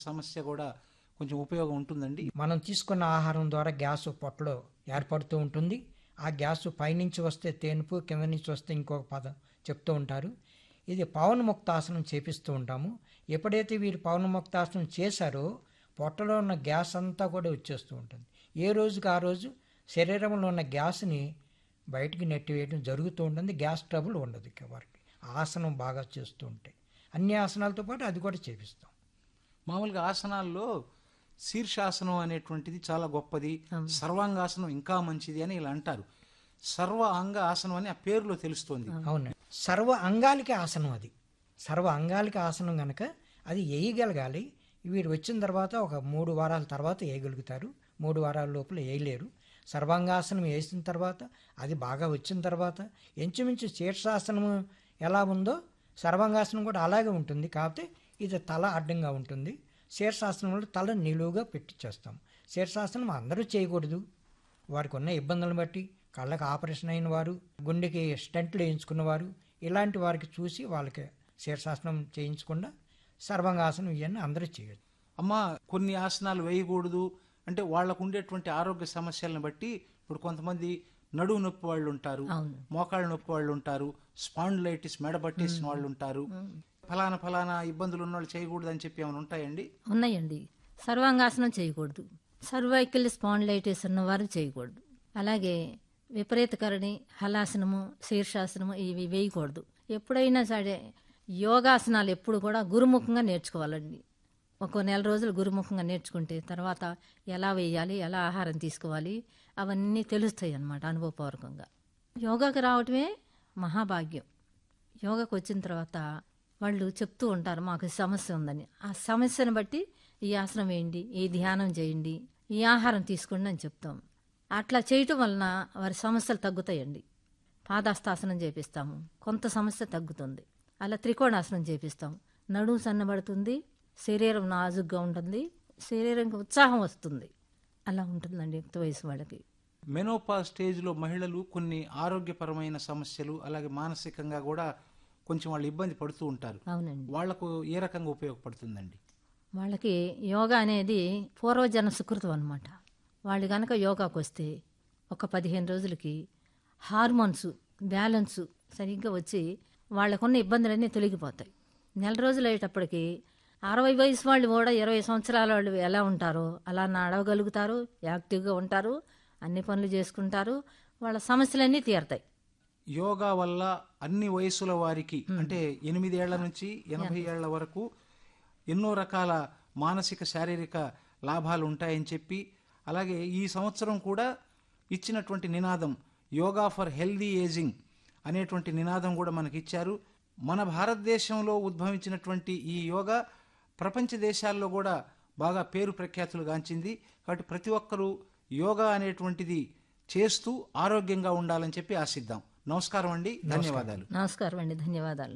సమస్య కూడా కొంచెం ఉపయోగం ఉంటుందండి మనం తీసుకున్న ఆహారం ద్వారా గ్యాస్ పొట్టలో ఏర్పడుతూ ఉంటుంది ఆ గ్యాస్ పైనుంచి వస్తే తేనుపు కింద నుంచి వస్తే ఇంకొక పదం చెప్తూ ఉంటారు ఇది పవనముక్తాసనం చేపిస్తూ ఉంటాము ఎప్పుడైతే వీరు పవనముక్తాసనం చేశారో పొట్టలో ఉన్న గ్యాస్ అంతా కూడా వచ్చేస్తూ ఉంటుంది ఏ రోజుకి ఆ రోజు శరీరంలో ఉన్న గ్యాస్ని బయటికి నెట్టివేయడం జరుగుతూ ఉంటుంది గ్యాస్ ట్రబుల్ ఉండదు ఇక వారికి ఆసనం బాగా చేస్తూ ఉంటే అన్ని ఆసనాలతో పాటు అది కూడా చేపిస్తాం మామూలుగా ఆసనాల్లో శీర్షాసనం అనేటువంటిది చాలా గొప్పది సర్వాంగాసనం ఇంకా మంచిది అని ఇలా అంటారు సర్వ అంగ ఆసనం అని ఆ పేరులో తెలుస్తోంది అవునండి సర్వ అంగాలకి ఆసనం అది సర్వ అంగాలకి ఆసనం కనుక అది వేయగలగాలి వీరు వచ్చిన తర్వాత ఒక మూడు వారాల తర్వాత వేయగలుగుతారు మూడు వారాల లోపల వేయలేరు సర్వాంగాసనం వేసిన తర్వాత అది బాగా వచ్చిన తర్వాత ఇంచుమించు శీర్షాసనము ఎలా ఉందో సర్వాంగాసనం కూడా అలాగే ఉంటుంది కాకపోతే ఇది తల అడ్డంగా ఉంటుంది శీర్షాసనంలో తల నిలువుగా పెట్టి చేస్తాం శీర్షాసనం అందరూ చేయకూడదు వారికి ఉన్న ఇబ్బందులను బట్టి కళ్ళకి ఆపరేషన్ అయిన వారు గుండెకి స్టెంట్లు వేయించుకున్నవారు ఇలాంటి వారికి చూసి వాళ్ళకి శీర్షాసనం చేయించకుండా సర్వాంగాసనం ఇవన్నీ అందరూ చేయొచ్చు అమ్మ కొన్ని ఆసనాలు వేయకూడదు అంటే వాళ్ళకు ఉండేటువంటి ఆరోగ్య సమస్యలను బట్టి ఇప్పుడు కొంతమంది నడువు నొప్పి వాళ్ళు ఉంటారు మోకాళ్ళ నొప్పి వాళ్ళు ఉంటారు స్పాండిలైటిస్ మెడ పట్టేసిన వాళ్ళు ఉంటారు ఫలానా ఫలానా ఇబ్బందులు ఉన్న వాళ్ళు చేయకూడదు అని చెప్పి ఏమైనా ఉంటాయండి ఉన్నాయండి సర్వాంగాసనం చేయకూడదు సర్వైకల్ స్పాండిలైటిస్ ఉన్నవారు చేయకూడదు అలాగే విపరీతకరణి హలాసనము శీర్షాసనము ఇవి వేయకూడదు ఎప్పుడైనా సరే యోగాసనాలు ఎప్పుడు కూడా గురుముఖంగా నేర్చుకోవాలండి ఒక నెల రోజులు గురుముఖంగా నేర్చుకుంటే తర్వాత ఎలా వేయాలి ఎలా ఆహారం తీసుకోవాలి అవన్నీ తెలుస్తాయి అన్నమాట అనుభవపూర్వకంగా యోగాకి రావటమే మహాభాగ్యం యోగాకు వచ్చిన తర్వాత వాళ్ళు చెప్తూ ఉంటారు మాకు ఈ సమస్య ఉందని ఆ సమస్యను బట్టి ఈ ఆసనం వేయండి ఈ ధ్యానం చేయండి ఈ ఆహారం తీసుకోండి అని చెప్తాం అట్లా చేయటం వలన వారి సమస్యలు తగ్గుతాయండి పాదాస్తాసనం చేపిస్తాము కొంత సమస్య తగ్గుతుంది అలా త్రికోణాసనం చేపిస్తాం నడుము సన్నబడుతుంది శరీరం నాజుగ్గా ఉంటుంది శరీరంకి ఉత్సాహం వస్తుంది అలా ఉంటుందండి యుక్త వయసు వాళ్ళకి మెనోపా స్టేజ్లో మహిళలు కొన్ని ఆరోగ్యపరమైన సమస్యలు అలాగే మానసికంగా కూడా కొంచెం వాళ్ళు ఇబ్బంది పడుతూ ఉంటారు అవునండి వాళ్లకు ఏ రకంగా ఉపయోగపడుతుందండి వాళ్ళకి యోగా అనేది పూర్వజన సుకృతం అనమాట వాళ్ళు కనుక యోగాకు వస్తే ఒక పదిహేను రోజులకి హార్మోన్స్ బ్యాలెన్స్ సరిగ్గా వచ్చి వాళ్ళకున్న ఇబ్బందులన్నీ తొలగిపోతాయి నెల రోజులు అయ్యేటప్పటికి అరవై వయసు వాళ్ళు కూడా ఇరవై సంవత్సరాల వాళ్ళు ఎలా ఉంటారో అలా నడవగలుగుతారు యాక్టివ్గా ఉంటారు అన్ని పనులు చేసుకుంటారు వాళ్ళ సమస్యలన్నీ తీరతాయి యోగా వల్ల అన్ని వయసుల వారికి అంటే ఎనిమిది ఏళ్ల నుంచి ఎనభై ఏళ్ల వరకు ఎన్నో రకాల మానసిక శారీరక లాభాలు ఉంటాయని చెప్పి అలాగే ఈ సంవత్సరం కూడా ఇచ్చినటువంటి నినాదం యోగా ఫర్ హెల్దీ ఏజింగ్ అనేటువంటి నినాదం కూడా మనకి ఇచ్చారు మన భారతదేశంలో ఉద్భవించినటువంటి ఈ యోగా ప్రపంచ దేశాల్లో కూడా బాగా పేరు ప్రఖ్యాతులు గాంచింది కాబట్టి ప్రతి ఒక్కరూ యోగా అనేటువంటిది చేస్తూ ఆరోగ్యంగా ఉండాలని చెప్పి ఆశిద్దాం నమస్కారం అండి ధన్యవాదాలు నమస్కారం అండి ధన్యవాదాలు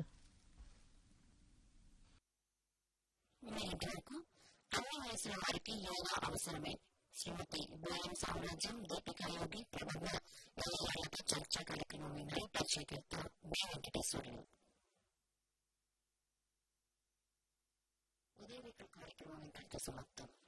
ఇంతవరకు అన్ని వయసుల వారికి యోగా అవసరమే శ్రీమతి బోయం సామ్రాజ్యం దీపిక యోగి ప్రబన్న ఏళ్ళతో చర్చా కార్యక్రమం విన్నారు పరిచయకర్త బి వెంకటేశ్వర్లు ఉదయ కార్యక్రమం ఇంతటితో సమాప్తం